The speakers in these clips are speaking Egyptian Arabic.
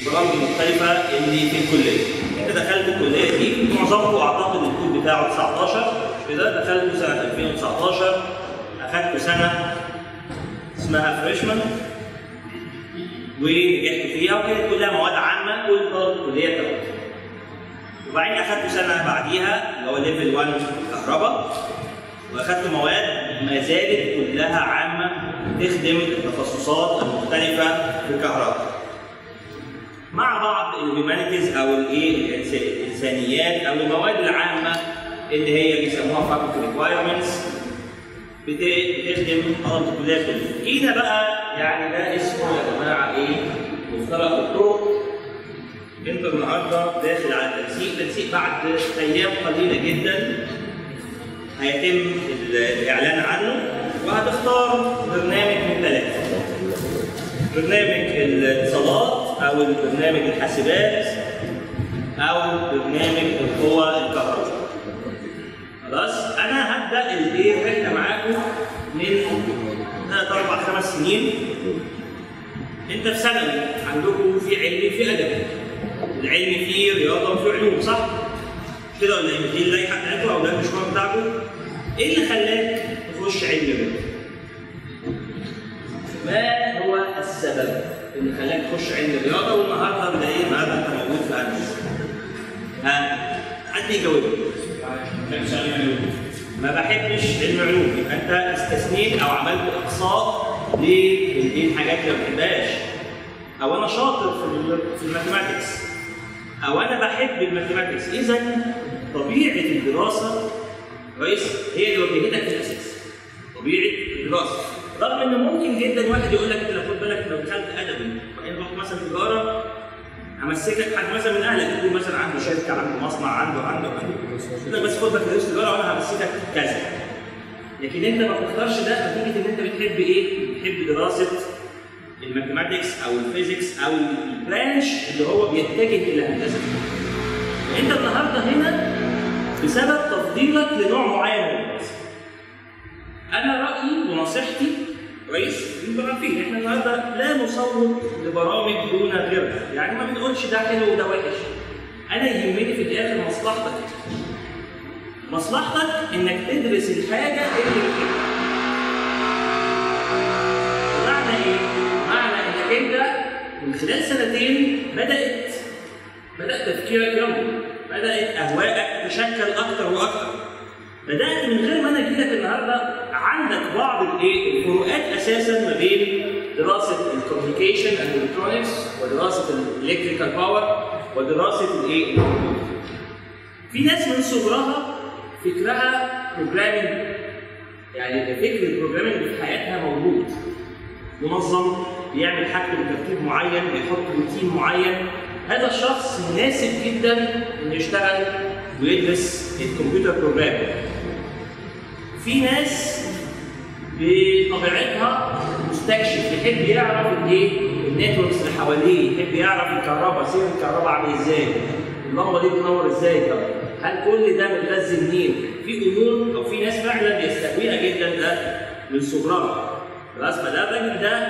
البرامج المختلفه اللي في الكليه انت دخلت الكليه دي معظمكم اعتقد الكود بتاعه 19 مش كده دخلتوا سنه 2019 اخدتوا سنه اسمها فريشمان ونجحتوا فيها وكانت كلها مواد عامه كل طالب الكليه بتاخدها وبعدين اخدتوا سنه بعديها اللي هو ليفل 1 في الكهرباء واخدت مواد ما زالت كلها عامه تخدم التخصصات المختلفه في الكهرباء. مع بعض الهيومانيتيز او الايه الانسانيات او المواد العامه اللي هي بيسموها فاكولتي ريكوايرمنتس بتخدم طلبه الكليه كلها. جينا بقى يعني ده اسمه يا جماعه ايه؟ مفترق الطرق انت النهارده داخل على التنسيق، تنسيق بعد ايام قليله جدا هيتم الاعلان عنه وهتختار برنامج من ثلاثه. برنامج الاتصالات او البرنامج الحاسبات او برنامج القوى الكهرباء. خلاص؟ انا هبدا الايه الرحله معاكم من ثلاث اربع خمس سنين. انت في ثانوي عندكم في علم في ادب. العلم فيه رياضه وفيه علوم صح؟ كده ولا ايه؟ دي اللائحه بتاعتكم او ده المشروع بتاعكم؟ ايه اللي خلاك تخش علم رياضه؟ ما هو السبب اللي خلاك تخش علم الرياضه والنهارده انت ايه النهارده انت موجود في هندسه؟ ها؟ حد يجاوبني؟ ما بحبش علم علوم يبقى انت استثنيت او عملت اقصاء للحاجات اللي ما بحبهاش او انا شاطر في في الماثيماتكس او انا بحب الماثيماتكس اذا طبيعه الدراسه كويس هي اللي وجهتك في الاساس طبيعه الدراسه رغم ان ممكن جدا واحد يقول لك انت لو خد بالك لو دخلت ادبي وبعدين رحت مثلا تجاره همسكك حد مثلا من اهلك يكون مثلا عنده شركه عنده مصنع عنده عنده عنده بس خد بالك تدرس تجاره وانا همسكك كذا لكن انت ما بتختارش ده نتيجه ان انت بتحب ايه؟ بتحب دراسه الماثيماتكس او الفيزيكس او البرانش اللي هو بيتجه الى هندسه انت النهارده هنا بسبب تفضيلك لنوع معين من الدراسه انا رايي ونصيحتي كويس انتوا عارفين احنا النهارده لا نصوت لبرامج دون غيرها يعني ما بنقولش ده حلو وده وحش انا يهمني في الاخر مصلحتك مصلحتك انك تدرس الحاجه اللي بتحبها معنى ايه؟ معنى انك انت من خلال سنتين بدات بدات تفكيرك يومي بدات اهواءك تشكل اكثر واكثر بدات من غير ما انا اجي لك النهارده عندك بعض الايه الفروقات اساسا ما بين دراسه الكوميونيكيشن اند الكترونكس ودراسه الالكتريكال باور ودراسه الايه في ناس من صغرها فكرها بروجرامينج يعني فكر البروجرامينج في حياتها موجود منظم بيعمل حاجته بترتيب معين بيحط روتين معين هذا الشخص مناسب جدا انه يشتغل ويدرس الكمبيوتر بروجرامينج في ناس بطبيعتها مستكشف يحب يعرف الايه النتوركس اللي حواليه يحب يعرف الكهرباء سير الكهرباء عامل ازاي اللمبه دي بتنور ازاي طب هل كل ده متغذي منين؟ في امور او في ناس فعلا بيستهويها جدا ده من صغرها خلاص فده الراجل ده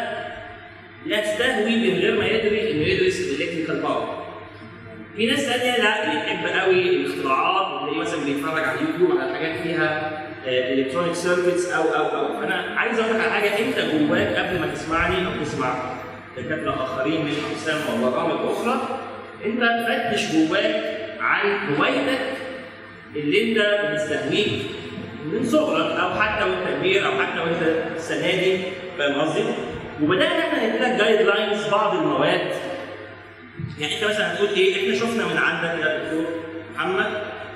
يستهوي من غير ما يدري انه يدرس الالكتريكال باور في ناس ثانيه لا يحب قوي الاختراعات وتلاقيه مثلا بيتفرج على اليوتيوب على حاجات فيها الكترونيك سيركتس او او او فانا عايز اقول لك على حاجه انت جواك قبل ما تسمعني او تسمع دكاتره اخرين من اقسام وبرامج اخرى انت فتش جواك عن هوايتك اللي انت مستهويك من صغرك او حتى وانت كبير او حتى وانت السنه دي فاهم قصدي؟ وبدانا احنا ندي لك جايد لاينز بعض المواد يعني انت مثلا هتقول ايه؟ احنا شفنا من عندك يا دكتور محمد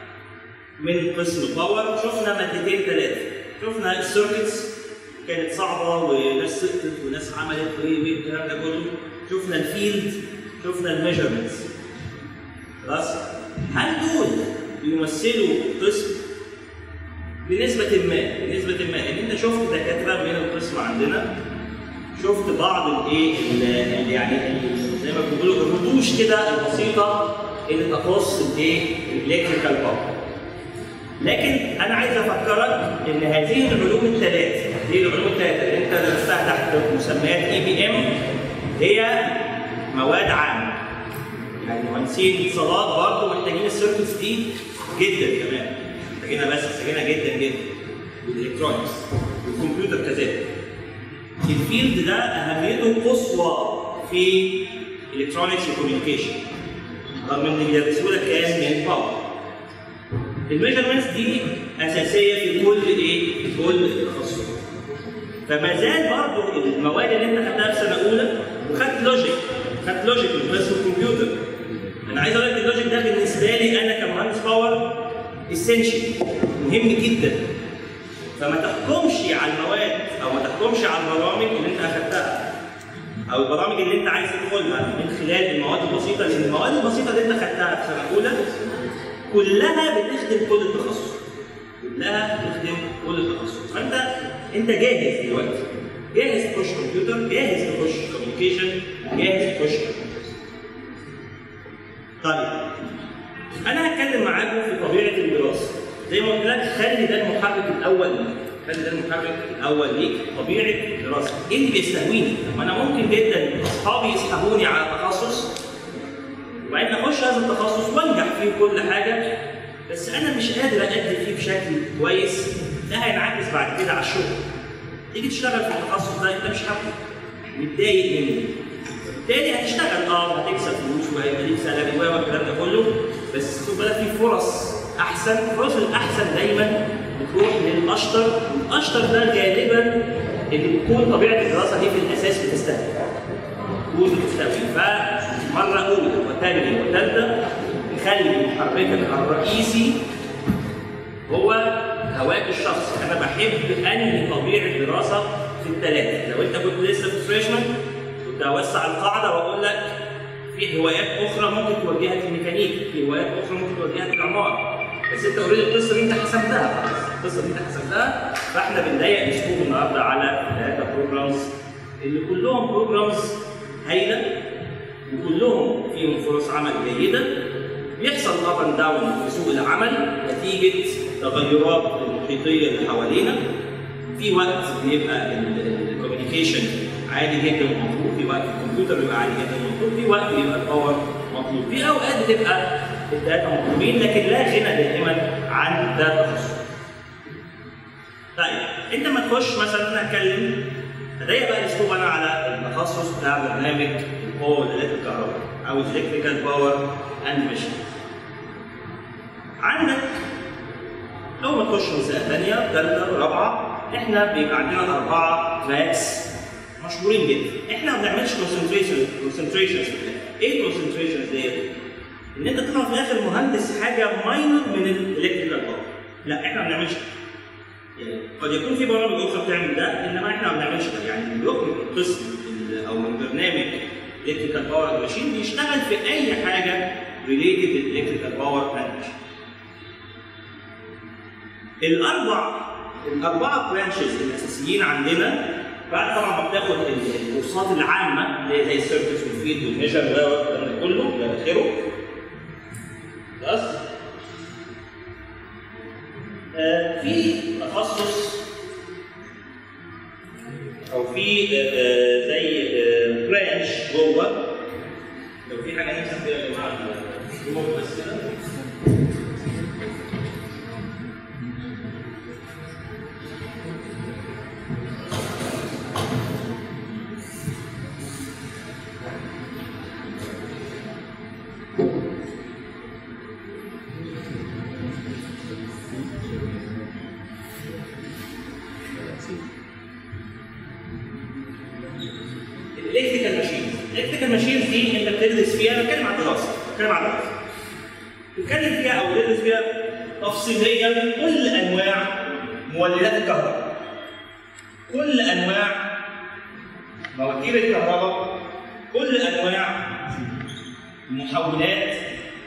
من قسم الباور شفنا مادتين ثلاثه شفنا السيركتس كانت صعبه وناس سقطت وناس عملت وايه والكلام ده كله شفنا الفيلد شفنا الميجرمنتس خلاص هل دول بيمثلوا قسم بنسبة ما بنسبة ما ان انت شفت دكاترة من القسم عندنا شفت بعض الايه ال- يعني ال- زي ما بيقولوا الردوش كده البسيطة اللي تخص الايه الالكتريكال باور لكن انا عايز افكرك ان هذه العلوم الثلاث هذه العلوم الثلاثه اللي انت درستها تحت مسميات اي بي ام هي مواد عامه يعني مهندسين اتصالات برضه محتاجين السيركتس دي جدا كمان محتاجينها بس محتاجينها جدا جدا والالكترونكس والكمبيوتر كذلك الفيلد ده اهميته قصوى في الكترونكس وكوميونيكيشن رغم ان اللي بيدرسوا لك كان من باور الميجرمنتس دي اساسيه في كل ايه؟ في كل التخصصات فما زال برضه المواد اللي انت خدتها في سنه اولى وخدت لوجيك خدت لوجيك بس في الكمبيوتر انا عايز اقول لك اللوجيك ده بالنسبه لي انا كمهندس باور اسينشال مهم جدا فما تحكمش على المواد او ما تحكمش على البرامج اللي انت اخدتها او البرامج اللي انت عايز تدخلها من خلال المواد البسيطه لان المواد البسيطه اللي انت خدتها في سنه اولى كلها بتخدم كل التخصص كلها بتخدم كل التخصص فانت انت جاهز دلوقتي جاهز تخش كمبيوتر جاهز تخش كوميونيكيشن جاهز تخش طيب انا هتكلم معاكم في طبيعه الدراسه زي ما قلت لك خلي ده المحرك الاول ليك خلي ده المحرك الاول ليك طبيعه الدراسه ايه اللي بيستهويني؟ ما انا ممكن جدا اصحابي يسحبوني على تخصص وبعدين اخش هذا التخصص وانجح فيه كل حاجه بس انا مش قادر ادي فيه بشكل كويس ده هينعكس بعد كده على الشغل تيجي تشتغل في التخصص ده انت مش حابه متضايق منه بالتالي هتشتغل اه هتكسب فلوس وهيبقى ليك سالري والكلام ده كله بس خد بالك في فرص احسن الفرص الاحسن دايما بتروح للاشطر والاشطر ده غالبا اللي بتكون طبيعه الدراسه دي في الاساس بتستهدف تكون بتستهدف فمره اولى وثانيه وثالثه نخلي محركك الرئيسي هو هواك الشخصي انا بحب انهي طبيعه دراسه في الثلاثه لو انت كنت لسه في فريشمان كنت اوسع القاعده واقول لك في هوايات اخرى ممكن توجهها للميكانيك في هوايات اخرى ممكن توجهها للعماره بس انت اوريدي القصه دي انت حسبتها خلاص القصه دي انت حسبتها فاحنا بنضيق الاسلوب النهارده على ثلاثه بروجرامز اللي كلهم بروجرامز هايله وكلهم فيهم فرص عمل جيده بيحصل اب اند داون في سوق العمل نتيجه تغيرات المحيطيه اللي حوالينا في وقت بيبقى الكوميونيكيشن عادي جدا مطلوب في وقت الكمبيوتر بيبقى عادي جدا مطلوب في وقت بيبقى الباور مطلوب في اوقات بتبقى الثلاثه مطلوبين لكن لا غنى دائما عن ده التخصص طيب انت ما تخش مثلا انا اتكلم هضيق بقى الاسلوب انا على التخصص بتاع برنامج القوه والالات الكهرباء او الكتريكال باور اند ميشن عندك اول ما تخش من سنه ثانيه ثالثه رابعه احنا بيبقى عندنا اربعه تراكس مشهورين جدا احنا ما بنعملش كونسنتريشن كونسنتريشنز ايه الكونسنتريشنز ديت؟ ان انت تطلع في الاخر مهندس حاجه ماينور من الالكتريكال باور لا احنا ما بنعملش كده يعني قد يكون في برامج اخرى بتعمل ده انما احنا ما بنعملش كده يعني اللي يخرج من قسم او من برنامج الكتريكال باور ماشين بيشتغل في اي حاجه ريليتد للالكتريكال باور مانجمنت الاربع الاربعه برانشز الاساسيين عندنا بعد طبعا ما بتاخد الكورسات العامه اللي هي زي السيركتس والفيد والميجر والكلام ده كله الى اخره بس آه في تخصص او في آه زي آه برانش جوه لو في حاجه نفسك كده يا جماعه جوه بس كده الالكتريكال ماشينز الالكتريكال ماشينز دي انت بتدرس فيها بتكلم عن دراسه بتكلم عن دراسه بتتكلم فيها او بتدرس فيها تفصيليا كل انواع مولدات الكهرباء كل انواع مواتير الكهرباء كل انواع المحولات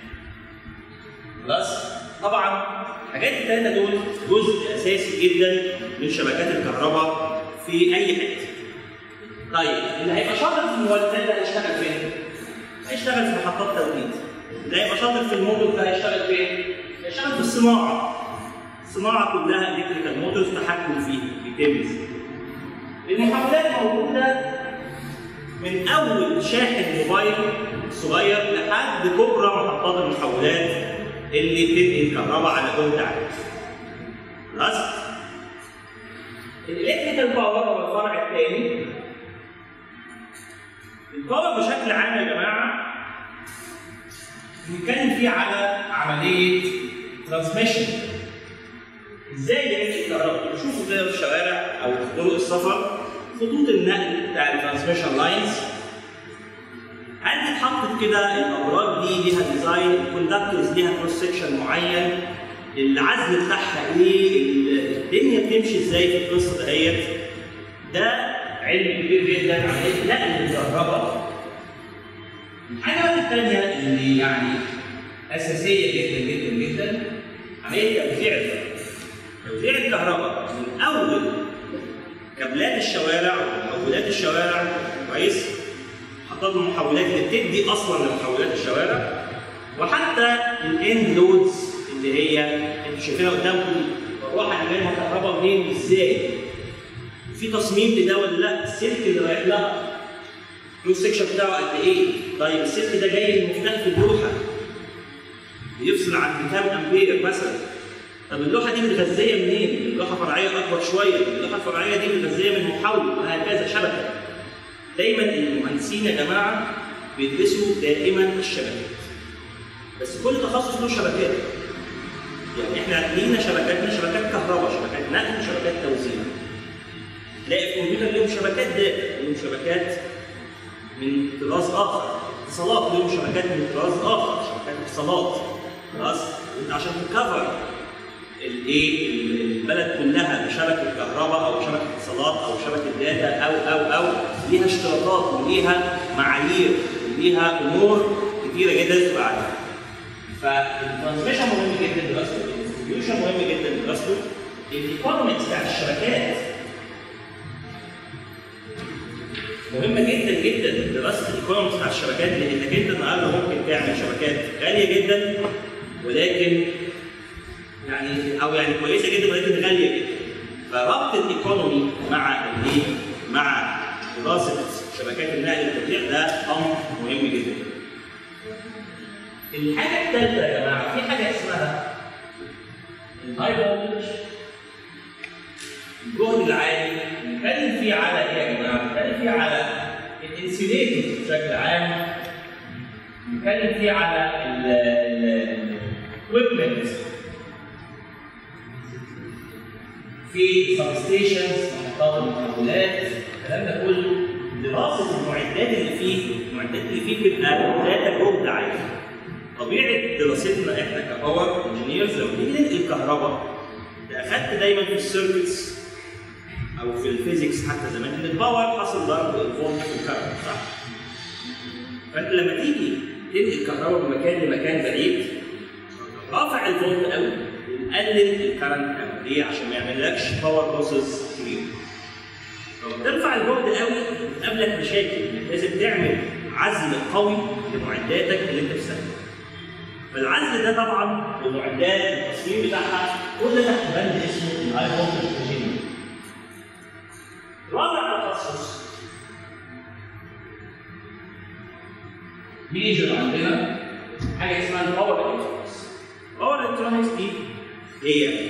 خلاص طبعا الحاجات الثلاثه دول جزء اساسي جدا من شبكات الكهرباء في اي حته طيب اللي هيبقى شاطر في المولدات ده هيشتغل فين؟ هيشتغل في محطات توليد. اللي هيبقى شاطر في الموتور ده هيشتغل فين؟ هيشتغل في الصناعه. الصناعه كلها الكتريكال موتورز تحكم فيها بيتم ازاي؟ المحولات موجوده من اول شاحن موبايل صغير لحد لحد كبرى محطات المحولات اللي بتنقل كهرباء على جهد عالي. خلاص؟ الالكتريكال باور هو الفرع الثاني الباور بشكل عام يا جماعه بنتكلم فيه على عمليه ترانسميشن ازاي بيمشي الكهرباء؟ بنشوفه كده في الشوارع او في طرق السفر خطوط النقل بتاع الترانسميشن لاينز عندي اتحطت كده الابراج دي ليها ديزاين الكوندكتورز ليها كروس سكشن معين العزل بتاعها ايه الدنيا بتمشي ازاي في القصه دهيت ده علم كبير جدا عمليه نقل الكهرباء الحاجه بقى الثانيه اللي يعني اساسيه جدا جدا جدا عمليه توزيع الكهرباء توزيع الكهرباء من اول كابلات الشوارع ومحولات الشوارع كويس محطات المحولات اللي بتدي اصلا لمحولات الشوارع وحتى الاند لودز اللي هي انتوا شايفينها قدامكم بروح اعمل لها كهرباء منين وازاي في تصميم لده ولا لا السلك اللي رايح لها الكروس سكشن بتاعه قد ايه طيب السلك ده جاي المفتاح في اللوحه بيفصل عند كام امبير مثلا طب اللوحه دي متغذيه منين؟ اللوحه فرعيه اكبر شويه، اللوحه الفرعيه دي متغذيه من محول وهكذا شبكه. دايما المهندسين يا جماعه بيدرسوا دائما الشبكات. بس كل تخصص له شبكات. يعني احنا لينا شبكاتنا شبكات كهرباء، شبكات نقل، شبكات توزيع. تلاقي في الكمبيوتر ليهم شبكات داتا، ليهم شبكات من طراز اخر، اتصالات ليهم شبكات من طراز اخر، شبكات اتصالات. خلاص؟ انت عشان تكفر الايه البلد كلها بشبكه كهرباء او شبكه اتصالات او شبكه داتا او او او ليها اشتراطات وليها معايير وليها امور كثيره جدا تبقى عارفها. فالترانسميشن مهم جدا دراسته، الديستريبيوشن مهم جدا دراسته، الايكونومكس بتاعت الشبكات مهمه جدا جدا دراسه الايكونومكس بتاع الشبكات لانك انت النهارده ممكن تعمل شبكات غاليه جدا ولكن يعني او يعني كويسه جدا ولكن غاليه جدا. فربط الايكونومي مع الايه؟ مع دراسه شبكات النقل والتوزيع ده امر مهم جدا. الحاجه الثالثه يا جماعه في حاجه اسمها الهاي فولتج الجهد العالي بنتكلم فيه على ايه يا جماعه؟ بنتكلم فيه على الانسيليتنج بشكل عام بنتكلم فيه على الاكويبمنت في سبستيشنز محطات المحولات الكلام ده كله دراسه المعدات اللي فيه المعدات اللي فيه بتبقى ذات جهد عالي طبيعه دراستنا احنا كباور انجينيرز لما نيجي ننقل كهرباء انت اخدت دايما في السيركتس او في الفيزيكس حتى زمان ان الباور حصل ضرب الفولت في الكهرباء صح؟ فانت لما تيجي تنقل كهرباء من مكان لمكان بعيد رافع الفولت قوي ومقلل الكرنت قوي ليه؟ عشان ما يعملكش باور لوسز كبير. لما ترفع الجهد قوي بتقابلك مشاكل لازم تعمل عزل قوي لمعداتك اللي انت بتستخدمها. فالعزل ده طبعا والمعدات التصميم بتاعها كل ده تحت بند اسمه الهاي فولتج انجينير. رابع تخصص ميجر عندنا حاجه اسمها الباور الكترونكس. الباور الكترونكس دي هي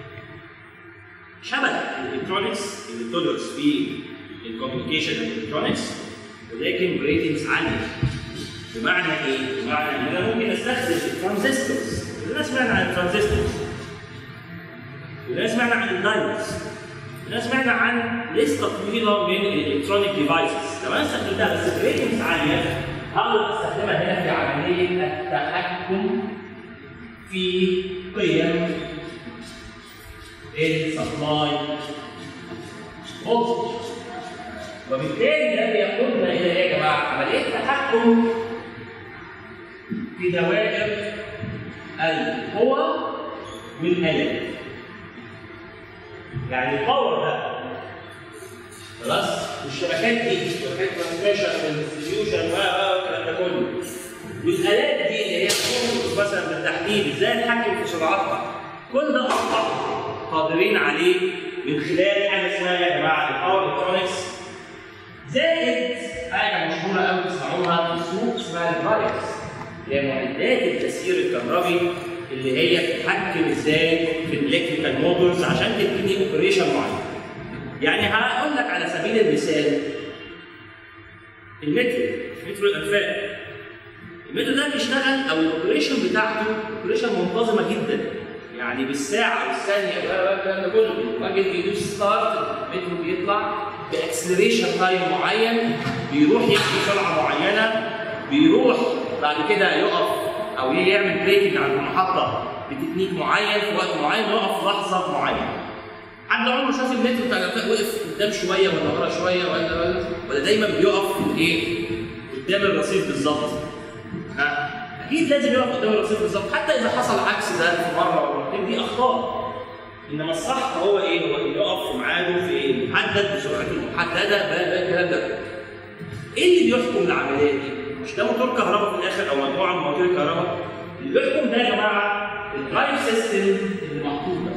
شبكه الالكترونكس اللي بتدرس في الكوميونيكيشن الالكترونكس ولكن بريتنجز عاليه بمعنى ايه؟ بمعنى ان انا ممكن استخدم الترانزستورز كلنا سمعنا عن الترانزستورز كلنا سمعنا عن الدايموندز كلنا سمعنا عن لسته طويله من الالكترونيك ديفايسز لو انا استخدمتها بس بريتنجز عاليه هقدر استخدمها هنا في عمليه التحكم في قيم السبلاي فولتج وبالتالي ده بيقودنا الى ايه يا جماعه؟ عمليه تحكم في دوائر القوى والالات. يعني الباور ده خلاص والشبكات دي شبكات ترانسميشن والديستريبيوشن والكلام ده كله والالات دي اللي هي بتربط مثلا بالتحديد ازاي نتحكم في سرعتها كل ده اصبح قادرين عليه من خلال حاجه اسمها يا جماعه الباور الكترونكس زائد حاجه مشهوره قوي تسمعوها في السوق اسمها الدرايفز هي معدات التسيير الكهربي اللي هي بتتحكم ازاي في الالكتريكال موتورز عشان تديني اوبريشن معين. يعني هقول لك على سبيل المثال المترو مترو الانفاق المترو ده بيشتغل او الاوبريشن بتاعته اوبريشن منتظمه جدا يعني بالساعه والثانيه بقى الكلام ده كله الراجل بيدوس ستارت المترو بيطلع باكسلريشن تايم معين بيروح يمشي سرعه معينه بيروح بعد كده يقف او يعمل بريكنج على المحطه بتكنيك معين في وقت معين ويقف في لحظه معينه. حد عمره شاف المترو بتاع الانفاق وقف قدام شويه ولا ورا شويه ولا ولا ولا دايما بيقف ايه؟ قدام الرصيف بالظبط. ها؟ اكيد لازم يقف قدام الرصيف بالظبط حتى اذا حصل عكس ده في مره او مرتين دي اخطاء. انما الصح هو ايه؟ هو اللي يقف في ميعاده في محدد بسرعته المحدده بقى الكلام ده. ايه اللي بيحكم العمليه دي؟ مش ده موتور كهرباء في الاخر او مجموعه من مواتير الكهرباء؟ اللي بيحكم ده يا جماعه الدرايف سيستم اللي محطوط ده.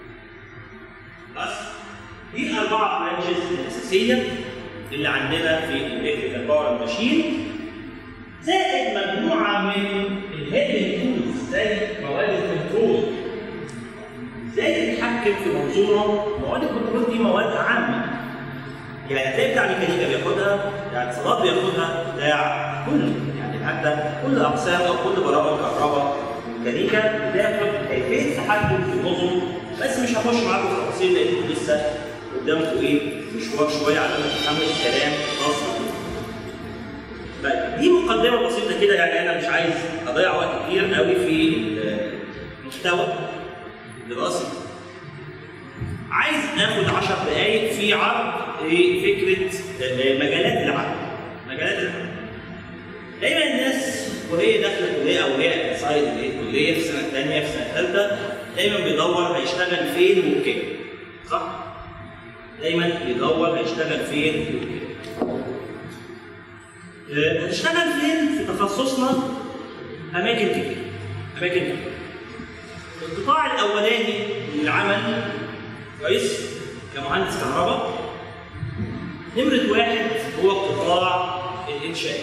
بس دي الاربعه برانشز الاساسيه اللي عندنا في الالكتريكال باور ماشين زائد مجموعه من الهيدن تولز زي مواد الكنترول ازاي تتحكم في منظومه مواد الكنترول دي مواد عامه يعني هتلاقي بتاع ميكانيكا بياخدها بتاع اتصالات بياخدها بتاع كل يعني حتى كل اقسام او كل برامج كهرباء ميكانيكا بتاخد كيفيه التحكم في النظم بس مش هخش معاكم في التفاصيل لان لسه قدامكم ايه مشوار شويه على ما تفهموا الكلام خاص طيب دي مقدمه بسيطه كده يعني انا مش عايز اضيع وقت كتير قوي في المحتوى الدراسي عايز ناخد 10 دقائق في عرض فكره مجالات العمل مجالات العمل دايما الناس وهي داخله كليه او هي سايد الكليه في سنه ثانيه في سنه ثالثه دايما بيدور هيشتغل فين وكام صح؟ دايما بيدور هيشتغل فين وكام هتشتغل فين في تخصصنا اماكن كتير اماكن كتير القطاع الاولاني من العمل كويس كمهندس كهرباء نمرة واحد هو قطاع الإنشاءات.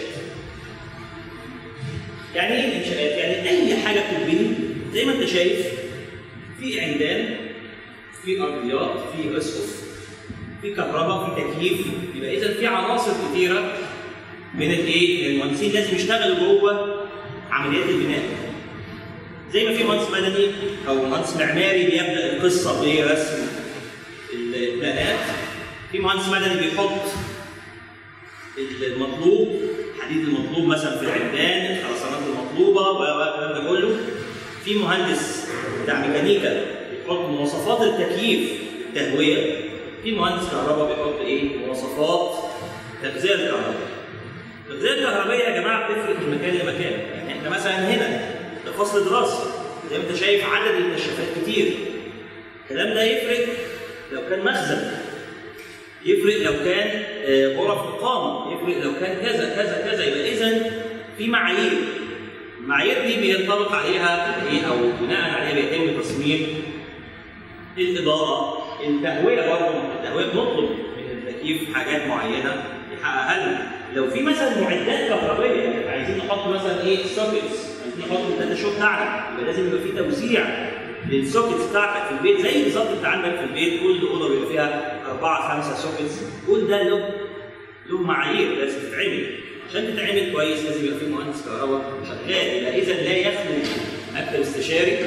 يعني إيه الإنشاءات؟ يعني أي حاجة بتتبني زي ما أنت شايف في عمدان في أرضيات في أسقف في كهرباء في تكييف يبقى إذا في عناصر كثيرة من الإيه؟ المهندسين لازم يشتغلوا جوه عمليات البناء. زي ما في مهندس مدني او مهندس معماري بيبدا القصه برسم البناءات في مهندس مدني بيحط المطلوب حديد المطلوب مثلا في العمدان الخرسانات المطلوبه والكلام ده كله في مهندس بتاع ميكانيكا بيحط مواصفات التكييف التهويه في مهندس كهرباء بيحط ايه مواصفات تغذيه الكهرباء التغذيه الكهربائيه يا جماعه بتفرق من مكان لمكان يعني احنا مثلا هنا ده فصل دراسي زي ما انت شايف عدد النشافات كتير الكلام ده يفرق لو كان مخزن يفرق لو كان غرف اقامه يفرق لو كان كذا كذا كذا يبقى اذا في معايير المعايير دي بينطبق عليها ايه او بناء عليها بيتم تصميم الاداره التهويه برضه التهويه بنطلب من التكييف حاجات معينه يحققها لنا لو في مثلا معدات كهربائيه يعني عايزين نحط مثلا ايه سوكيتس عايزين نحط الداتا شو بتاعنا يبقى لازم يبقى في توزيع للسوكيتس بتاعتك في البيت زي بالظبط انت عندك في البيت كل اوضه بيبقى فيها اربعه خمسه سوكيتس كل ده له له معايير لازم تتعمل عشان تتعمل كويس لازم يبقى في مهندس كهرباء شغال يبقى اذا لا يخلو مكتب استشاري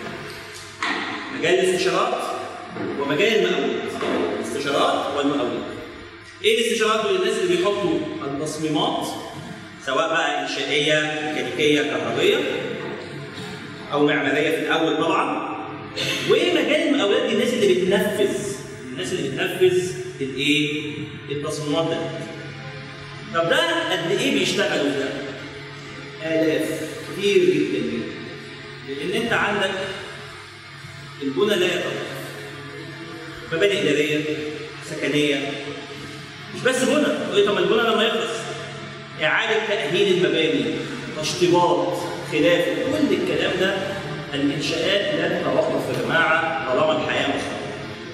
مجال الاستشارات ومجال المقاولات الاستشارات والمقاولات ايه الاستشارات دول الناس اللي بيحطوا التصميمات سواء بقى انشائيه ميكانيكيه كهربائيه او معماريه في الاول طبعا ومجال المقاولات دي الناس اللي بتنفذ الناس اللي بتنفذ الايه التصميمات ده طب ده قد ايه بيشتغلوا ده الاف كتير جدا جدا لان انت عندك البنى لا يتوقف مباني اداريه سكنيه مش بس بنى طب البنى لما يخلص اعاده تاهيل المباني تشطيبات خلافه كل الكلام ده الانشاءات لن توقف يا جماعه طالما الحياه مستمره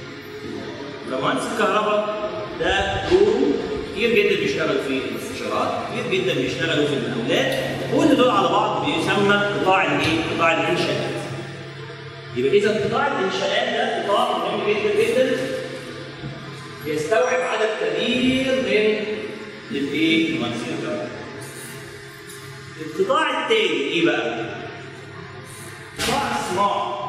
فمهندس الكهرباء ده دوره كتير جدا بيشتغل في الاستشارات كتير جدا بيشتغلوا في المقاولات كل دول على بعض بيسمى قطاع الايه؟ قطاع الانشاءات. يبقى اذا قطاع الانشاءات ده قطاع مهم جدا جدا يستوعب عدد كبير من الايه؟ مهندسين الكهرباء. القطاع الثاني ايه بقى؟ قطاع الصناعه.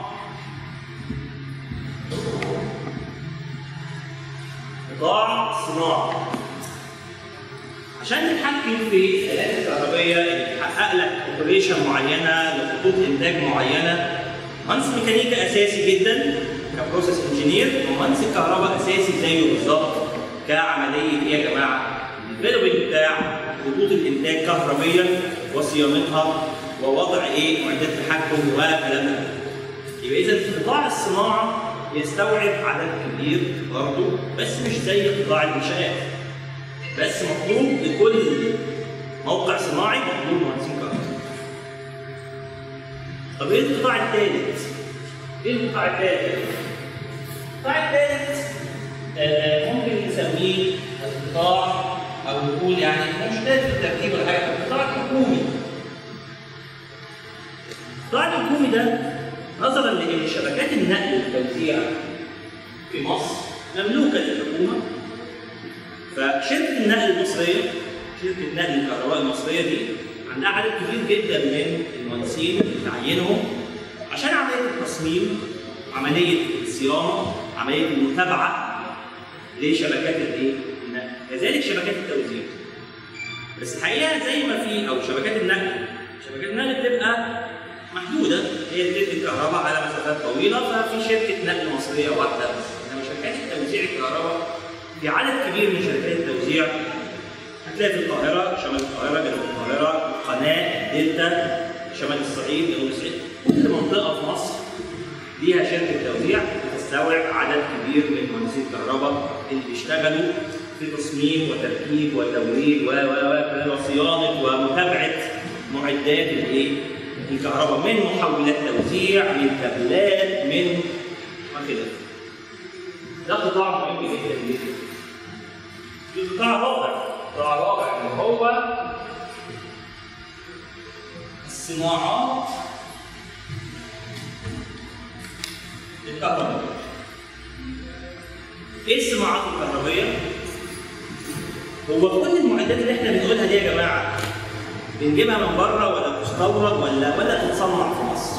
قطاع الصناعه. عشان تتحكم في الالات الكهربائيه اللي بتحقق لك اوبريشن معينه لخطوط انتاج معينه مهندس ميكانيكا اساسي جدا كبروسيس انجينير ومهندس الكهرباء اساسي زيه بالظبط كعمليه ايه يا جماعه؟ الديفلوبمنت بتاع خطوط الانتاج كهربيا وصيانتها ووضع ايه معدات التحكم وكلام ده. يبقى اذا قطاع الصناعه يستوعب عدد كبير برضه بس مش زي قطاع الانشاءات. بس مطلوب لكل موقع صناعي مطلوب مهندسين كهرباء. طب ايه القطاع الثالث؟ ايه القطاع الثالث؟ القطاع الثالث آه ممكن نسميه القطاع او نقول يعني هو مش لازم الترتيب ولا حاجه القطاع الحكومي. القطاع الحكومي ده نظرا لان شبكات النقل والتوزيع في مصر مملوكه للحكومه فشركه النقل المصريه شركه النقل الكهرباء المصريه دي عندها عدد كبير جدا من المهندسين اللي تعينهم عشان عمليه التصميم عمليه الصيانه عمليه المتابعه لشبكات الايه؟ النقل كذلك شبكات التوزيع بس الحقيقه زي ما في او شبكات النقل شبكات النقل بتبقى محدوده هي بتدي الكهرباء على مسافات طويله ففي شركه نقل مصريه واحده بس انما شركات التوزيع الكهرباء في عدد كبير من شركات التوزيع هتلاقي في القاهرة شمال القاهرة جنوب القاهرة قناة دلتا شمال الصعيد جنوب الصعيد كل منطقة في مصر ليها شركة توزيع بتستوعب عدد كبير من مهندسي الكهرباء اللي بيشتغلوا في تصميم وتركيب وتوريد و و وصيانة ومتابعة معدات الايه؟ الكهرباء من محولات توزيع من كابلات من وخلافه. ده قطاع مهم جدا جدا. في قطاع رابع قطاع رابع اللي هو الصناعات الكهربائية. ايه الصناعات الكهربائية؟ هو كل المعدات اللي احنا بنقولها دي يا جماعة بنجيبها من بره ولا تستورد ولا ولا تتصنع في مصر؟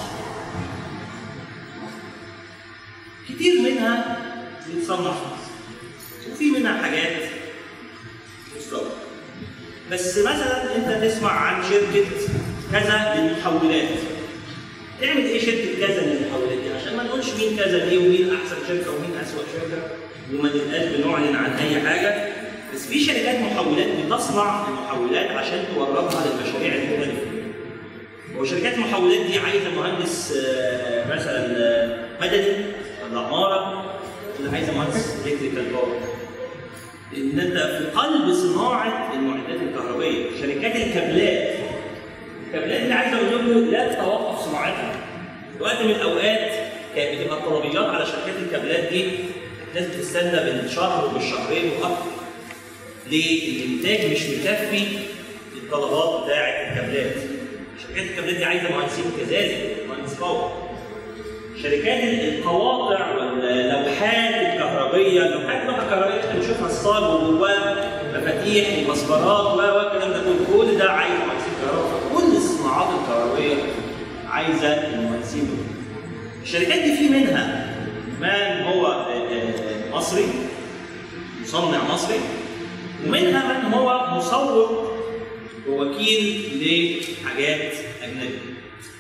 كتير منها بتتصنع في مصر وفي منها حاجات مستورد بس مثلا انت تسمع عن شركه كذا للمحولات تعمل ايه شركه كذا للمحولات دي عشان ما نقولش مين كذا ليه ومين احسن شركه ومين اسوء شركه وما نبقاش بنعلن عن اي حاجه بس في شركات محولات بتصنع المحولات عشان توردها للمشاريع المختلفه وشركات المحولات دي عايزه مهندس آه، مثلا آه، مدني ولا عماره ولا عايزه مهندس الكتريكال باور ان انت في قلب صناعه المعدات الكهربائيه شركات الكابلات الكابلات اللي عايز اقول لكم لا تتوقف صناعتها في وقت من الاوقات كانت بتبقى الطلبيات على شركات الكابلات دي الناس بتستنى بالشهر وبالشهرين واكتر ليه؟ الانتاج مش مكفي الطلبات بتاعه الكابلات شركات الكابلات دي عايزه مهندسين كذلك مهندس باور شركات القواطع واللوحات الكهربيه اللوحات اللوحه الكهربائيه احنا بنشوفها الصاج وجواه مفاتيح ومسبرات و والكلام ده كله كل ده عايز مهندسين كهرباء كل الصناعات الكهربائيه عايزه المهندسين دول الشركات دي في منها من هو آه، آه، مصري مصنع مصري ومنها من هو مصور ووكيل لحاجات اجنبيه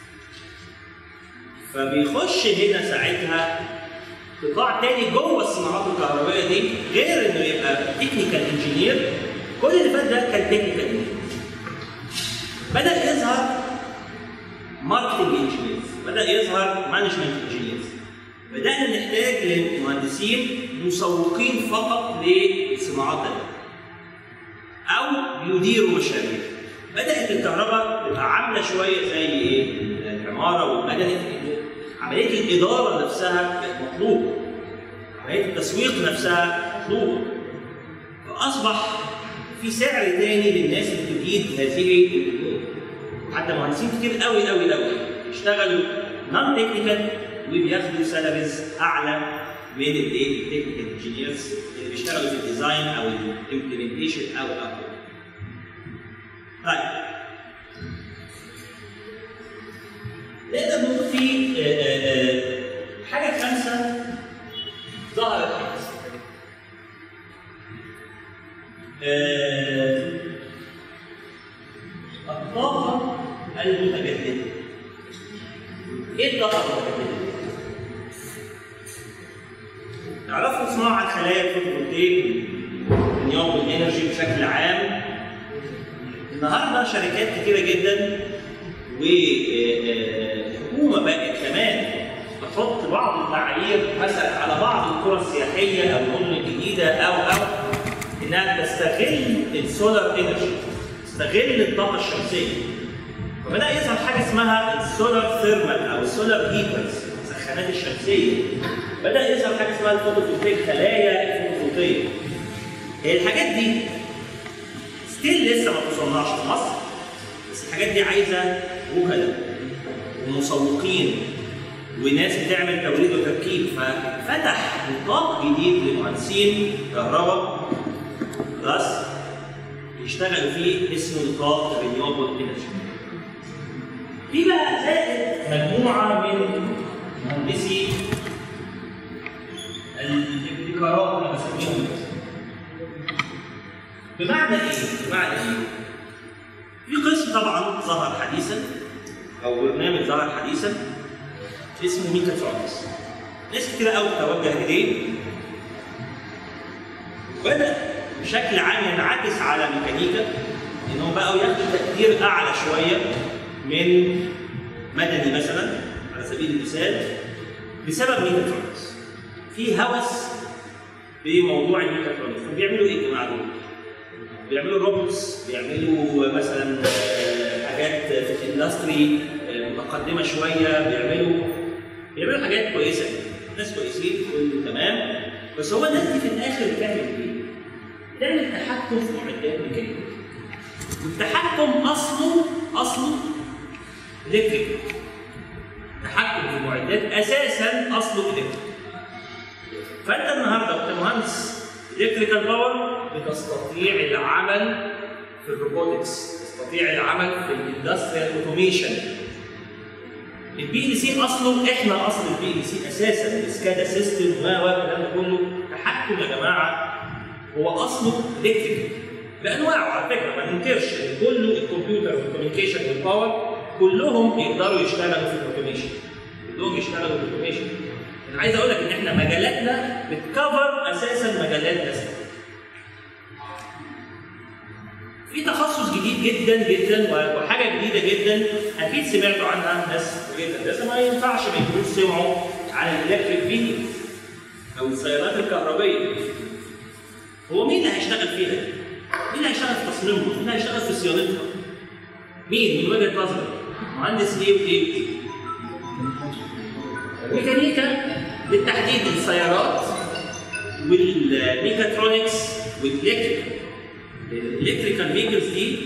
فبيخش هنا ساعتها قطاع تاني جوه الصناعات الكهربائيه دي غير انه يبقى تكنيكال انجينير كل اللي فات ده كان تكنيكال انجينير بدا يظهر ماركتنج انجينيرز بدا يظهر مانجمنت انجينيرز بدانا نحتاج لمهندسين مسوقين فقط للصناعات دي او بيديروا مشاريع بدات الكهرباء تبقى عامله شويه زي ايه العماره والمدني عمليه الاداره نفسها بقت مطلوبه عمليه التسويق نفسها مطلوبه فاصبح في سعر تاني للناس اللي تجيد هذه الامور حتى مهندسين كتير قوي قوي قوي اشتغلوا نون تكنيكال وبياخدوا سالاريز اعلى من الايه التكنيكال انجينيرز اللي بيشتغلوا في الديزاين او الامبلمنتيشن او او طيب نقدر نقول في آه، آه، آه، حاجه خامسه ظهرت حديثا آه، الطاقة المتجددة. إيه الطاقة المتجددة؟ تعرفوا صناعة خلايا الفوتوفولتيك والنيوم والإنرجي بشكل عام النهارده شركات كتيرة جدا والحكومة بقت كمان تحط بعض المعايير مثلا على بعض القرى السياحية أو المدن الجديدة أو أو انها تستغل السولار انرجي تستغل الطاقه الشمسيه فبدا يظهر حاجه اسمها السولار ثيرمال او السولار هيترز السخانات الشمسيه بدا يظهر حاجه اسمها الفوتوفولتيك خلايا الفوتوفولتيه هي الحاجات دي ستيل لسه ما تصنعش في مصر بس الحاجات دي عايزه وكلاء ومسوقين وناس بتعمل توليد وتركيب ففتح نطاق جديد للمهندسين كهرباء خلاص يشتغلوا فيه اسمه نطاق رينيوبل انرجي في بقى زائد مجموعه من مهندسي الابتكارات انا بسميهم بمعنى ايه؟ بمعنى ايه؟ في قسم طبعا ظهر حديثا او برنامج ظهر حديثا اسمه ميكاترونكس ناس كتير قوي توجه اليه بدا بشكل عام ينعكس على ميكانيكا انهم بقوا ياخدوا تقدير اعلى شويه من مدني مثلا على سبيل المثال بسبب ميكاترونكس في هوس بموضوع الميكاترونكس فبيعملوا ايه الجماعه دول؟ بيعملوا روبوتس بيعملوا مثلا آه، حاجات في الاندستري آه، متقدمه شويه بيعملوا بيعملوا حاجات كويسه ناس كويسين كله تمام بس هو الناس دي في الاخر بتعمل ايه؟ بتعمل تحكم في معدات ميكانيكيه والتحكم اصله اصله الكتريك التحكم في المعدات اساسا اصله الكتريك فانت النهارده وانت مهندس الكتريكال باور بتستطيع العمل في الروبوتكس تستطيع العمل في الاندستريال اوتوميشن البي ال سي اصله احنا اصل البي ال سي اساسا السكادا سيستم و و الكلام ده كله تحكم يا جماعه هو اصله الكتريكال بانواعه على فكره ما ننكرش ان كله الكمبيوتر والكوميونيكيشن والباور كلهم يقدروا يشتغلوا في الاوتوميشن كلهم يشتغلوا في الاوتوميشن انا عايز اقول لك ان احنا مجالاتنا بتكفر اساسا مجالات ناس في تخصص جديد جدا جدا وحاجه جديده جدا اكيد سمعتوا عنها ناس جدا بس ما ينفعش ما يكونوش سمعوا عن الالكتريك فيكلز او السيارات الكهربائيه هو مين اللي هيشتغل فيها دي؟ مين اللي هيشتغل في تصميمها؟ مين اللي هيشتغل في صيانتها؟ مين من وجهه نظرك؟ مهندس ايه وايه وايه؟ ميكانيكا بالتحديد السيارات والميكاترونكس والالكتريك الالكتريكال فيكلز دي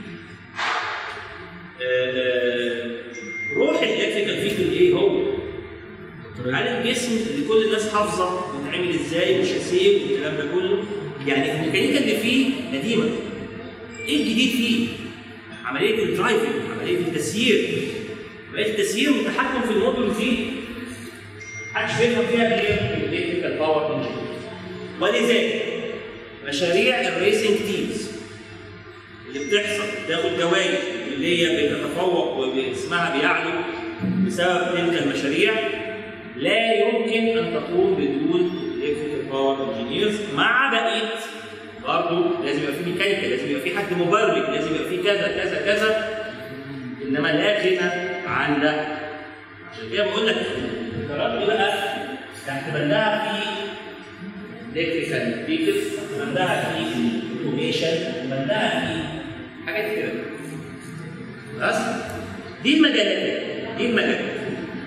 آه، آه، روح الالكتريكال فيكل ايه هو؟ هل الجسم اللي كل الناس حافظه بيتعمل ازاي وشاسيه والكلام ده كله يعني الميكانيكا اللي فيه قديمه ايه الجديد فيه؟ عمليه الدرايفنج عمليه التسيير عمليه التسيير والتحكم في الموتور فيه محدش بيفهم فيها غير الالكتريكال باور انجن ولذلك مشاريع الريسنج تيمز اللي بتحصل بتاخد جوائز اللي هي بتتفوق واسمها بيعلو بسبب تلك المشاريع لا يمكن ان تقوم بدون الكتريكال باور انجينيرز مع بقيه برضه لازم يبقى في ميكانيكا لازم يبقى في حد مبرمج لازم يبقى في كذا كذا كذا انما لا غنى عن ده عشان كده بقول لك القرارات دي بقى تحت بندها في الكتريكال فيكلز بندها في اوتوميشن بندها في حاجات كده خلاص دي المجالات دي المجالات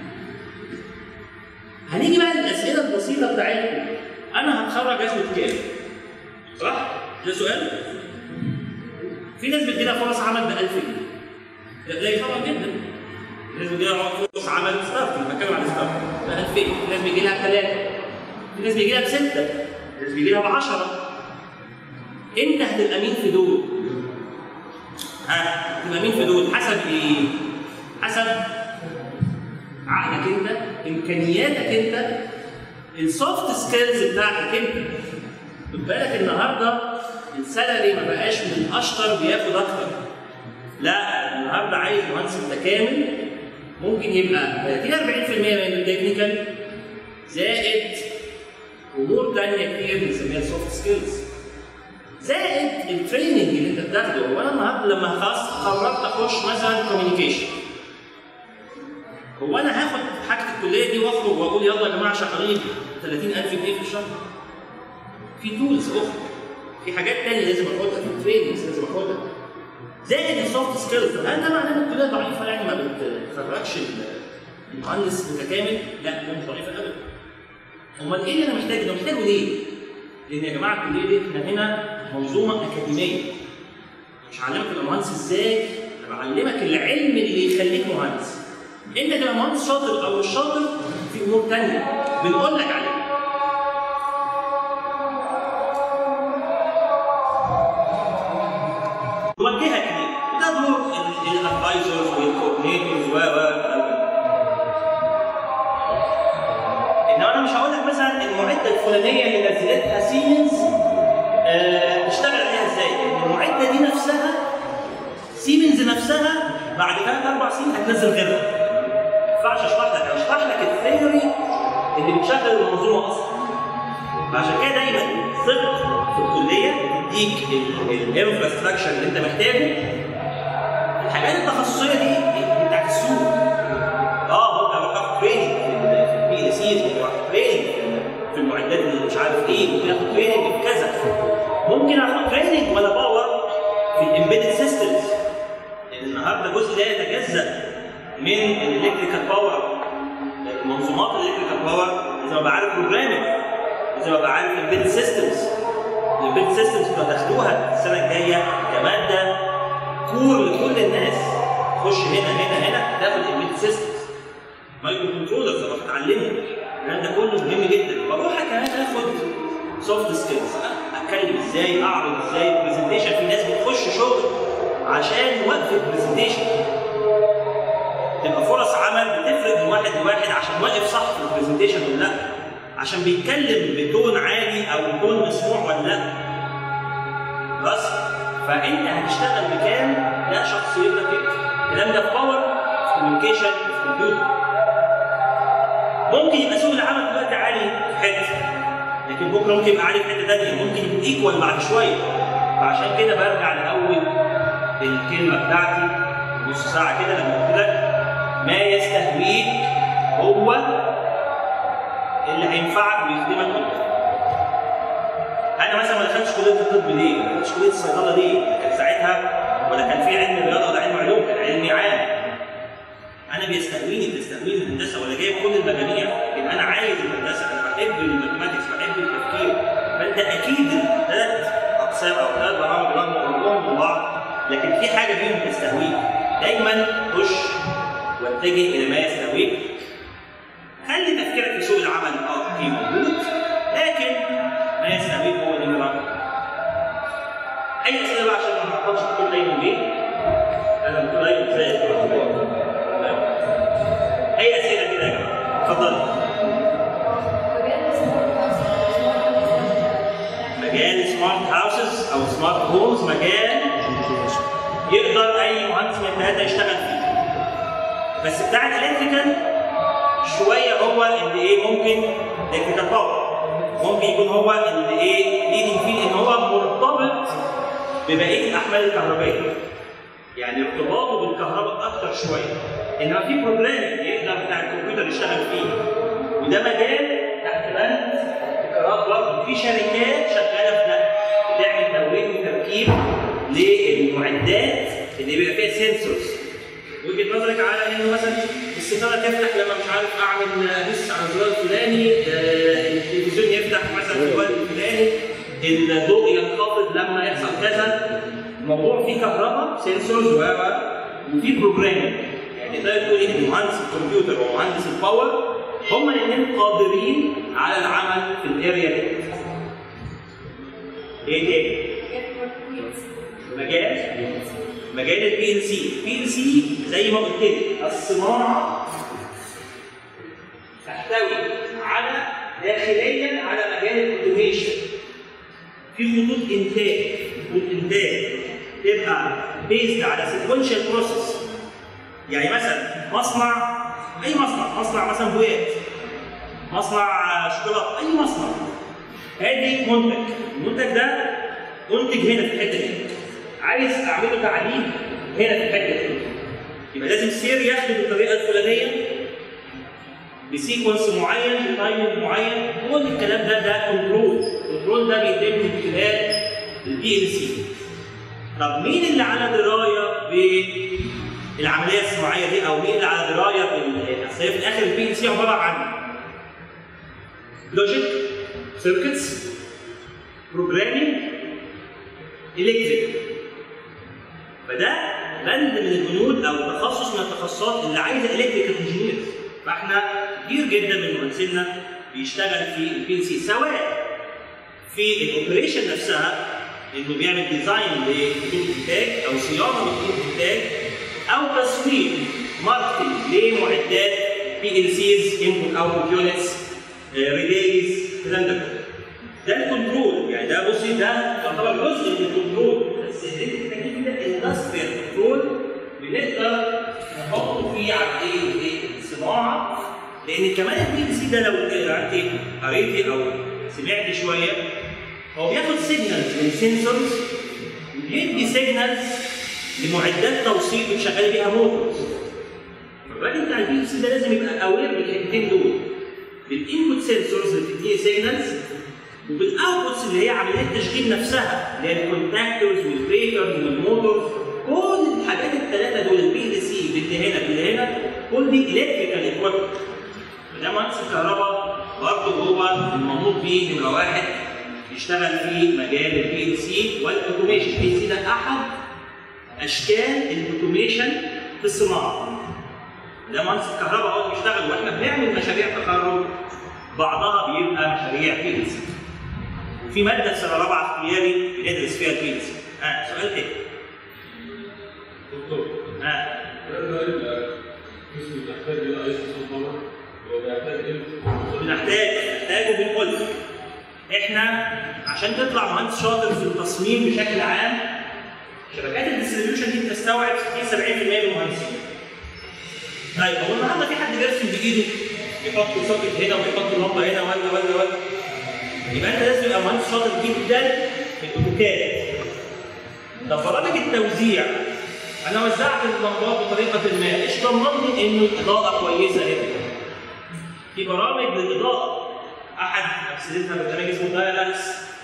هنيجي بقى للاسئله البسيطه بتاعتكم انا هتخرج اخد كام؟ صح؟ ده سؤال؟ في ناس بتجيلها فرص عمل ب 1000 جنيه قليل طبعا جدا الناس بيجي لها فرص عمل ستارت انا بتكلم عن ستارت بقى 2000 في ناس بيجي لها ثلاثه في ناس بيجي لها بسته في ناس بيجي لها بعشره انت هتبقى مين في دول؟ ها هتبقى مين في دول؟ حسب ايه؟ حسب عقلك انت امكانياتك انت السوفت سكيلز بتاعتك انت خد بالك النهارده السالري ما بقاش من الاشطر بياخد اكتر لا النهارده عايز مهندس متكامل ممكن يبقى 30 40% من التكنيكال زائد امور ثانيه كتير بنسميها السوفت سكيلز زائد التريننج اللي انت بتاخده هو انا النهارده لما خلاص قررت اخش مثلا كوميونيكيشن هو انا هاخد حاجه الكليه دي واخرج واقول يلا يا جماعه شغالين 30000 جنيه في الشهر في تولز اخرى في حاجات تانية لازم اخدها في التريننجز لازم اخدها زائد السوفت سكيلز هل ده معناه ان الكليه ضعيفه يعني ما بتخرجش المهندس متكامل؟ لا هي مش ضعيفه ابدا. امال ايه اللي انا محتاجه؟ ده محتاجه ليه؟ لان يا جماعه الكليه دي احنا هنا منظومه اكاديميه. مش هعلمك تبقى مهندس ازاي؟ انا بعلمك العلم اللي يخليك مهندس. انت تبقى مهندس شاطر او مش شاطر في امور ثانيه بنقول لك عليها. نوجهك ليه؟ ده دور الادفايزرز والكوردينيتورز و و انما انا مش هقول لك مثلا المعده الفلانيه اللي نزلتها سيمنز آه، اشتغل عليها ازاي؟ لان المعده دي نفسها سيمنز نفسها بعد ثلاث اربع سنين هتنزل غيرها. ما ينفعش اشرح لك، انا اشرح لك الثيوري اللي بتشغل المنظومه اصلا. فعشان كده دايما ثق في الكليه بتديك الانفراستراكشر اللي انت محتاجه الحاجات التخصصيه دي دي بتاعت السوق اه ممكن اروح اخد تريننج في البي ال سيز ممكن اخد تريننج في المعدات اللي مش عارف ايه ممكن اخد تريننج في كذا ممكن اخد تريننج ولا باور في الامبيدد سيستمز لان النهارده جزء لا يتجزا من الالكتريكال باور منظومات الالكتريكال باور لازم ابقى عارف بروجرامنج لازم ابقى عارف الامبيدد سيستمز الامبيدد سيستمز انتوا هتاخدوها السنه الجايه كماده كور لكل الناس خش هنا هنا هنا تاخد الامبيدد سيستمز مايكرو كنترولرز اروح اتعلمه الكلام ده كله مهم جدا واروح كمان اخد سوفت سكيلز اتكلم ازاي اعرض ازاي برزنتيشن في ناس بتخش شغل عشان وقفه برزنتيشن تبقى فرص عمل بتفرق من واحد لواحد عشان واقف صح في البرزنتيشن ولا لا عشان بيتكلم بتون عالي او بتون مسموع ولا لا بس فانت هتشتغل بكام ده شخصيتك انت الكلام ده في باور في كوميونيكيشن في كمبيوتر ممكن يبقى سوق العمل دلوقتي عالي في حته لكن بكره ممكن يبقى عالي في حته ثانيه ممكن يبقى ايكوال بعد شويه فعشان كده برجع لاول الكلمه بتاعتي نص ساعه كده لما قلت لك ما يستهويك هو اللي هينفعك ويخدمك انت انا مثلا ما دخلتش كليه الطب ليه؟ ما دخلتش كليه الصيدله ليه؟ كان ساعتها ولا كان في علم رياضه ولا علم علوم كان علمي عام انا بيستهويني بتستهويني الهندسه ولا جايب كل المجاميع لكن انا عايز الهندسه انا بحب الماثيماتكس بحب التفكير فانت اكيد الثلاث اقسام او ثلاث برامج رغم قربهم من بعض لكن في حاجه فيهم بتستهويك دايما خش واتجه الى ما يستهويك خلي تفكيرك في سوق العمل اه في موجود لكن ما يستهويك هو نمرة اي اسئله بقى عشان ما نعطلش كل دايما ليه انا بقول دايما زي اي اسئله كده يا جماعه اتفضل مجال سمارت هاوسز او سمارت هومز مجال يقدر اي مهندس من الثلاثه يشتغل فيه بس بتاع الالكتريكال شويه هو اللي ايه ممكن الكتريكال باور ممكن يكون هو اللي ايه ليدنج فيه ان هو مرتبط ببقيه الاحمال الكهربائيه يعني ارتباطه بالكهرباء اكتر شويه انما في بروجرام يقدر بتاع الكمبيوتر يشتغل فيه وده مجال تحت بند ابتكارات برضه في شركات شغاله في ده بتعمل توريد وتركيب للمعدات اللي بيبقى فيها سنسورز وجهه نظرك على انه مثلا الستاره تفتح لما مش عارف اعمل ادوس على الزرار الفلاني آه، التلفزيون يفتح مثلا في الوقت الفلاني الضوء ينخفض لما يحصل كذا الموضوع فيه كهرباء سنسورز و وفي بروجرامينج يعني تقدر تقول ان مهندس الكمبيوتر ومهندس الباور هما الاثنين قادرين على العمل في الاريا دي ايه تاني؟ مجال مجال البي ال سي البي ال سي زي ما قلت لك الصناعه تحتوي على داخليا على مجال الاوتوميشن في خطوط انتاج خطوط انتاج تبقى بيزد على سيكونشال بروسيس يعني مثلا مصنع اي مصنع مصنع مثلا بويات مصنع شوكولاته اي مصنع ادي منتج المنتج ده انتج هنا في الحته دي عايز اعمله تعليم هنا في الحته دي يبقى لازم سير ياخده بالطريقه الفلانيه بسيكونس معين بتايمنج معين كل الكلام ده ده كنترول الكنترول ده بيتم من خلال البي ال سي طب مين اللي على درايه بالعمليه الصناعيه دي او مين اللي على درايه بال اصل هي في الاخر البي ال سي عباره عن لوجيك سيركتس بروجرامينج الكتريك فده بند من البنود او تخصص من التخصصات اللي عايزه الكتريكال انجينير فاحنا كتير جدا من مهندسينا بيشتغل في البي ال سي سواء في الاوبريشن نفسها انه بيعمل ديزاين لخطوط انتاج او صيانه لخطوط انتاج او تصميم ماركتنج لمعدات بي ال سيز انبوت اوتبوت يونتس ريليز الكلام ده ده الكنترول يعني ده بصي ده يعتبر جزء من الكنترول بس التكنيك ده الاندستريال كنترول بنقدر نحطه فيه عمليه ايه؟ الصناعه لان كمان البي ال سي ده لو انت قريتي او سمعت شويه هو بياخد سيجنالز من سنسورز وبيدي سيجنالز لمعدات توصيل بتشغلي بيها موتورز فالراجل بتاع البي ال سي ده لازم يبقى اوير بالحتتين دول بالانبوت سنسورز اللي بتديني سيجنالز وبالاوتبوتس اللي هي عمليات التشغيل نفسها اللي هي الكونتاكتورز والبريكرز والموتورز كل الحاجات الثلاثه دول البي ال سي باللي هنا باللي هنا كل دي الكتريكال ايكويبمنت ده مهندس الكهرباء برضه هو المنوط بيه نمره واحد يشتغل في مجال البي ال سي والاوتوميشن البي ال سي ده احد اشكال الاوتوميشن في الصناعه ده مهندس الكهرباء هو بيشتغل واحنا بنعمل مشاريع تخرج بعضها بيبقى مشاريع بي ال سي وفي ماده في سنه رابعه اختياري بندرس فيها البي ال سي اه سؤال تاني دكتور اه القسم بيحتاج الى اي صوت طبعا وبيحتاج الى بنحتاج نحتاج وبنقول احنا عشان تطلع مهندس شاطر في التصميم بشكل عام شبكات الديستريبيوشن دي بتستوعب 60 70% من المهندسين. طيب هو النهارده في حد بيرسم بايده يحط سوكت هنا ويحط لمبه هنا ولا ولا ولا يبقى انت لازم تبقى مهندس شاطر جدا في الاوتوكاد. طب برامج التوزيع انا وزعت اللمبات بطريقه ما ايش ضمني انه الاضاءه كويسه هنا؟ في برامج للاضاءه احد امثلتها برنامج اسمه دايلاكس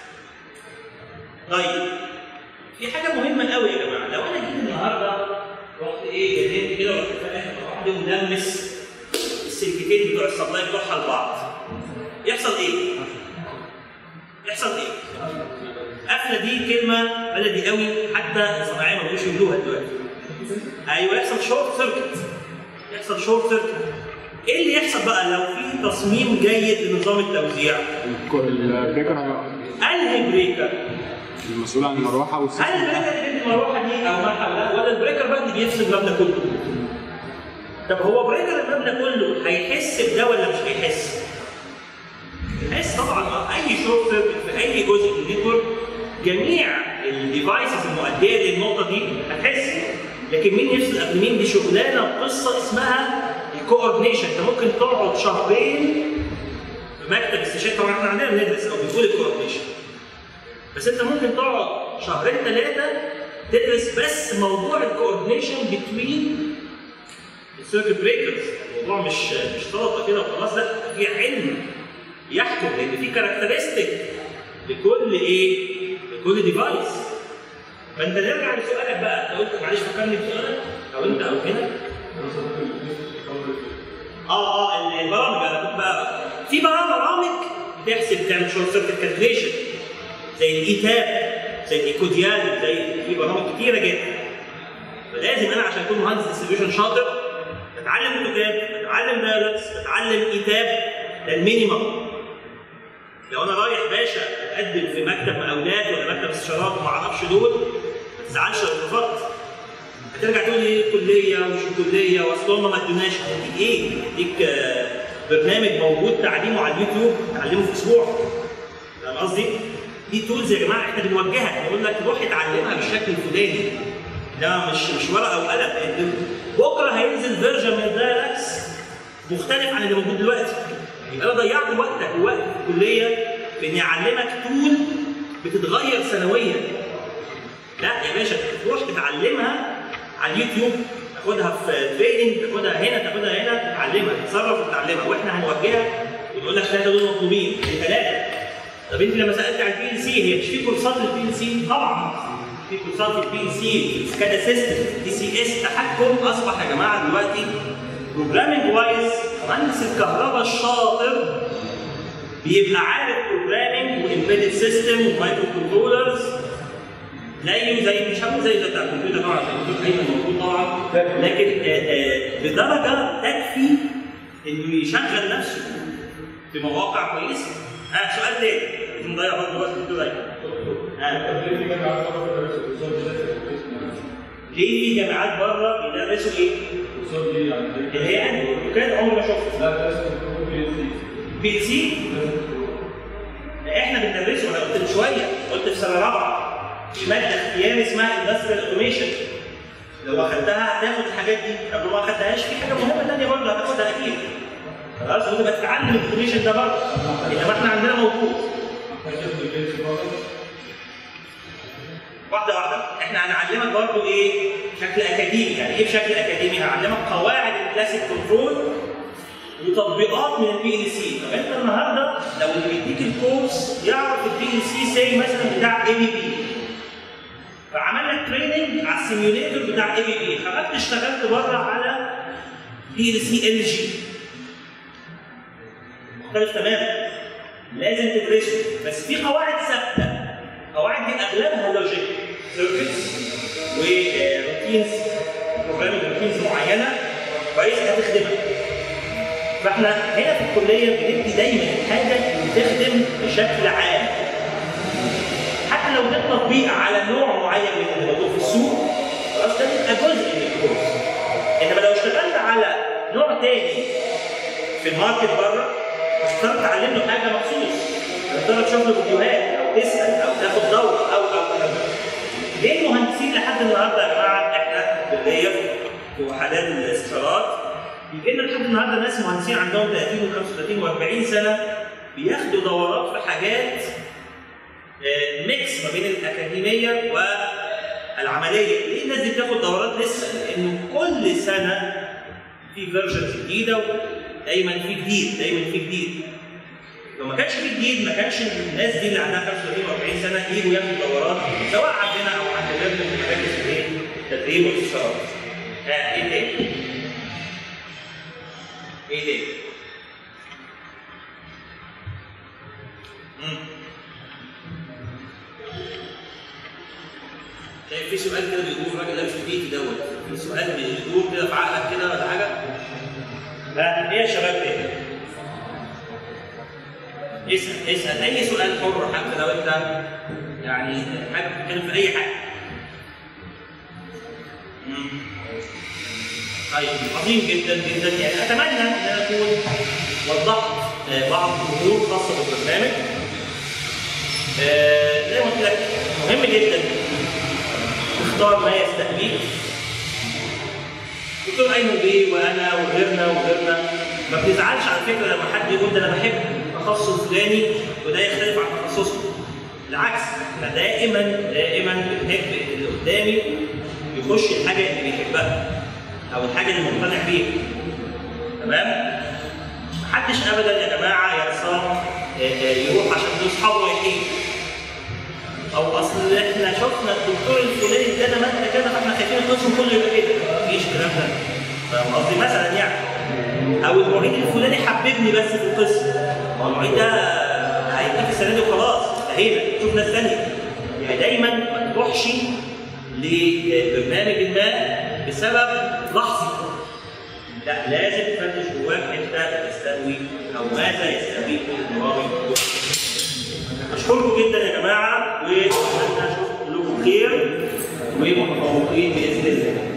طيب في حاجه مهمه قوي يا جماعه لو انا جيت النهارده رحت ايه جننت كده ورحت فاتح واحده وملمس السلكتين بتوع السبلاي بتوعها لبعض يحصل ايه؟ يحصل ايه؟ قفله دي كلمه بلدي قوي حتى الصناعيه ما بقوش يقولوها دلوقتي ايوه يحصل شورت سيركت يحصل شورت سيركت ايه اللي يحصل بقى لو في تصميم جيد لنظام التوزيع؟ البريكر انهي بريكر؟ المسؤول عن المروحه هل والسيستم البريكر اللي بيدي المروحه دي او ما حولها ولا البريكر بقى اللي بيفصل المبنى كله؟ طب هو بريكر المبنى كله هيحس بده ولا مش هيحس؟ هيحس طبعا آه، اي شورت سيركت في اي جزء من النتورك جميع الديفايسز المؤديه للنقطه دي هتحس لكن مين يفصل قبل مين دي شغلانه وقصه اسمها الكوردينيشن انت ممكن تقعد شهرين في مكتب استشاري طبعا احنا عندنا بندرس او بنقول الكوردينيشن بس انت ممكن تقعد شهرين ثلاثه تدرس بس موضوع الكوردينيشن بتوين السيركت بريكرز الموضوع مش مش سلطه كده وخلاص لا في علم يحكم لان في كاركترستيك لكل ايه؟ لكل ديفايس فانت نرجع لسؤالك بقى انت قلت معلش فكرني بسؤالك او انت او هنا اه اه البرامج انا كنت بقى في بقى برامج بتحسب تعمل شورت سيركت كالكوليشن زي الايتاب زي الايكوديان زي في برامج كتيره جدا لازم انا عشان اكون مهندس ديستريبيوشن شاطر بتعلم اوتوكاد بتعلم دايلكس بتعلم ايتاب ده المينيمم لو انا رايح باشا اقدم في مكتب مقاولات ولا مكتب استشارات وما اعرفش دول ما تزعلش لو اترفضت هترجع تقول لي كليه ومش الكليه واصل هم ما ادوناش هديك ايه؟ هديك آه، برنامج موجود تعليمه على اليوتيوب تعلمه في اسبوع فاهم قصدي؟ دي تولز يا جماعه احنا بنوجهك نقول لك روح اتعلمها بالشكل الفلاني ده مش مش ورقه وقلم بكره هينزل فيرجن من الدايلكس مختلف عن اللي موجود دلوقتي يبقى انا ضيعت وقتك ووقت في الكليه في اني اعلمك تول بتتغير سنويا لا يا باشا تروح تتعلمها على اليوتيوب تاخدها في تريننج تاخدها هنا تاخدها هنا تتعلمها تتصرف وتتعلمها واحنا هنوجهك ونقول لك ثلاثه دول مطلوبين ثلاثه طب انت لما سالت على البي ال سي هي مش في كورسات للبي ال سي؟ طبعا في كورسات البي ال سي سكادا سيستم دي سي اس تحكم اصبح يا جماعه دلوقتي بروجرامنج وايز مهندس الكهرباء الشاطر بيبقى عارف بروجرامنج وامبيدد سيستم ومايكرو كنترولرز زيه زي مش هقول زي بتاع الكمبيوتر طبعا عشان الكمبيوتر ايمن موجود طبعا لكن آه، آه، بدرجه تكفي انه يشغل نفسه في مواقع كويسه. اه سؤال تاني نضيع برضه وقت كده ضيع. آه. ليه في جامعات بره بتدرس الكورسات دي لازم تدرس معاها؟ ليه في جامعات بره بيدرسوا ايه؟ الكورسات دي يعني زي اللي هي أنا كان عمري ما شفت لا لازم تكون بي ال سي بي سي احنا بندرسه انا قلت من شويه قلت في سنه رابعه في ماده اختياري اسمها اندستريال اوتوميشن لو اخدتها هتاخد الحاجات دي طب لو ما اخدتهاش في حاجه مهمه ثانيه برضه هتاخدها اكيد خلاص وانت بتتعلم الاوتوميشن ده برضه انما احنا عندنا موجود محتاج تدرس بي ال سي بره واحده واحده احنا هنعلمك برضه ايه بشكل اكاديمي يعني ايه بشكل اكاديمي هنعلمك قواعد الكلاسيك كنترول وتطبيقات من البي ال سي طب انت النهارده لو اللي بيديك الكورس يعرف البي ال سي سي مثلا بتاع اي بي بي فعملنا تريننج على السيميوليتر بتاع اي بي بي خرجت اشتغلت بره على بي ال سي ال جي مختلف تماما لازم تدرسه بس في قواعد ثابته قواعد دي اغلبها لوجيك سيركتس وروتينز بروجرامينج روتينز معينه كويس هتخدمك فاحنا هنا في الكليه بندي دايما الحاجه اللي تخدم بشكل عام حتى لو ده تطبيق على نوع معين من اللي موجود في السوق خلاص ده بيبقى جزء من الكورس انما لو اشتغلت على نوع تاني في الماركت بره تقدر تعلم له حاجه مخصوص تقدر تشوف له فيديوهات او تسال او تاخد دوره او او ليه المهندسين لحد النهارده يا جماعه احنا كليه في وحدات الاستشارات بيجي لنا لحد النهارده ناس مهندسين عندهم 30 و35 و40 سنه بياخدوا دورات في حاجات آه، ميكس ما بين الاكاديميه والعمليه، ليه الناس دي بتاخد دورات لسه؟ لانه كل سنه في فيرجنز جديده ودايما في جديد، دايما في جديد. لو ما كانش في جديد ما كانش الناس دي اللي عندها 35 و40 سنه يجوا ياخدوا دورات سواء عندنا او عند غيرنا في مراكز الايه؟ التدريب والاستشارات. ها ايه تاني؟ ايه تاني؟ مم. شايف في سؤال كده بيدور الراجل ده مش في بيتي دوت في سؤال بيدور كده في عقلك كده ولا حاجه؟ لا ايه يا شباب ايه؟ اسال اسال اي سؤال حر حتى لو انت يعني حابب تتكلم في اي حاجه. مم. طيب عظيم جدا جدا يعني اتمنى ان انا اكون وضحت آه، بعض الامور خاصه بالبرنامج. آه، زي ما قلت لك مهم جدا تختار ما يستهويك. دكتور ايمن بيه وانا وغيرنا وغيرنا ما بنزعلش على فكره لما حد يقول ده انا بحب التخصص الفلاني وده يختلف عن تخصصنا. بالعكس احنا دائما دائما بنحب اللي قدامي يخش الحاجه اللي بيحبها او الحاجه اللي مقتنع بيها. تمام؟ محدش ابدا يا جماعه يا عصام آه، آه، يروح عشان دول اصحابه رايحين. او اصل احنا شفنا الدكتور الفلاني ده انا ماده كده فاحنا خايفين القسم كله يبقى كده مفيش الكلام ده فاهم قصدي مثلا يعني او المعيد الفلاني حببني بس في القسم ما هو المعيد ده هيديك السنه دي وخلاص انتهينا شوف ناس ثانيه يعني دايما ما تروحش لبرنامج ما بسبب لحظه لا لازم تفتش جواك انت تستوي او ماذا يستوي الراوي اشكركم جدا يا جماعه واتمنى اشوفكم كلكم خير ومتفوقين باذن الله